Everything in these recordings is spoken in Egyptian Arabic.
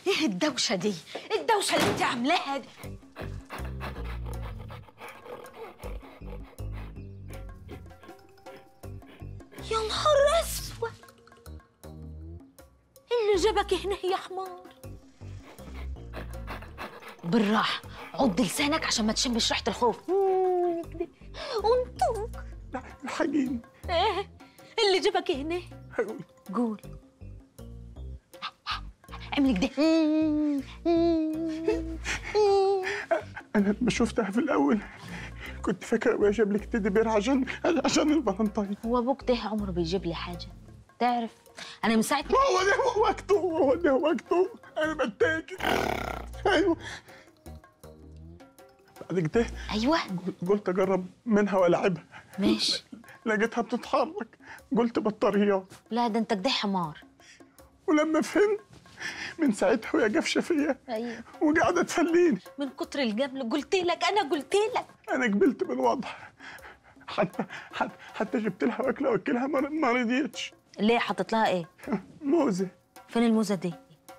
ايه الدوشه دي إيه الدوشه اللي انت عاملاها دي يا نهار اسود إيه اللي جابك هنا يا حمار بالراحه عض لسانك عشان ما تشمش ريحه الخوف وانطق الحقيني ايه اللي جابك هنا هقول قول اعمل كده انا لما شفتها في الاول كنت فاكر ابويا جاب لك تيدي بير عشان عشان الفالنتاين هو ابوك ده عمره بيجيب لي حاجه تعرف انا من ساعه ما هو ده وقته هو ده وقته انا بتاكل ايوه بعد كده ايوه قلت اجرب منها والعبها ماشي لقيتها بتتحرك قلت بطاريات لا ده انت كده حمار ولما فهمت من ساعتها وهي جافشه فيا ايوه وقاعده تفليني من كتر الجبل قلت لك انا قلت لك انا قبلت بالوضع حتى حتى, حتى جبت لها واكله واكلها ما ما رضيتش ليه حاطط لها ايه موزه فين الموزه دي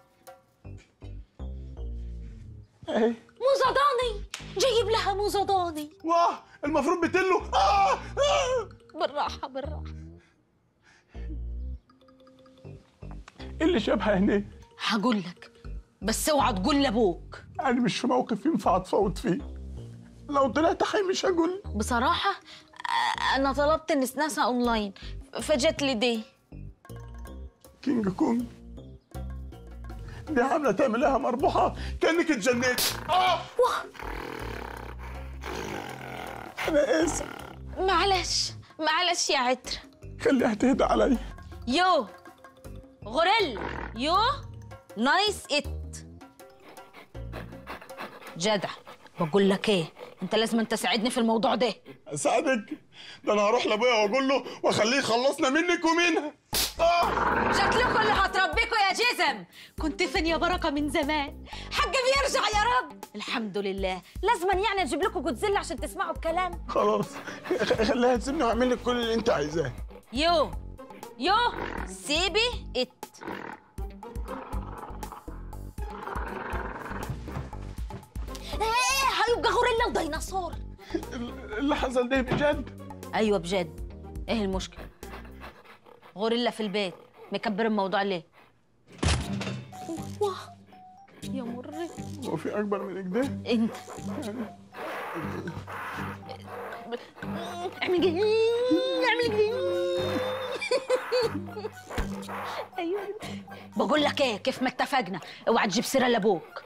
اهي موزه ضاني جايب لها موزه ضاني واه المفروض بتلو آه آه بالراحه بالراحه ايه اللي جابها هنا هقول لك بس اوعى تقول لابوك انا مش في موقف ينفع اتفاوض فيه لو طلعت حي مش هقول بصراحه آه، انا طلبت نسناسه اونلاين فجت لي دي كينج كونج دي عامله تعملها مربوحه كانك اتجنيت اه واه انا اسف معلش معلش يا عتر خليها تهدى عليا يو غوريلا يو نايس ات جدع بقول لك ايه انت لازم انت تساعدني في الموضوع ده اساعدك ده انا هروح لابويا واقول له واخليه يخلصنا منك ومنها آه. شكلكم اللي هتربيكوا يا جزم كنت فين يا بركه من زمان حاجه بيرجع يا رب الحمد لله لازما يعني اجيب لكم جوتزيلا عشان تسمعوا الكلام خلاص خ- خليها تسيبني واعمل لك كل اللي انت عايزاه يو يو سيبي ات ايه هيبقى غوريلا وديناصور اللي حصل ده بجد ايوه بجد ايه المشكله غوريلا في البيت مكبر الموضوع ليه واه يا مرة هو في اكبر من كده انت اعمل كده اعمل كده ايوه بقول لك ايه كيف ما اتفقنا اوعى تجيب سيره لابوك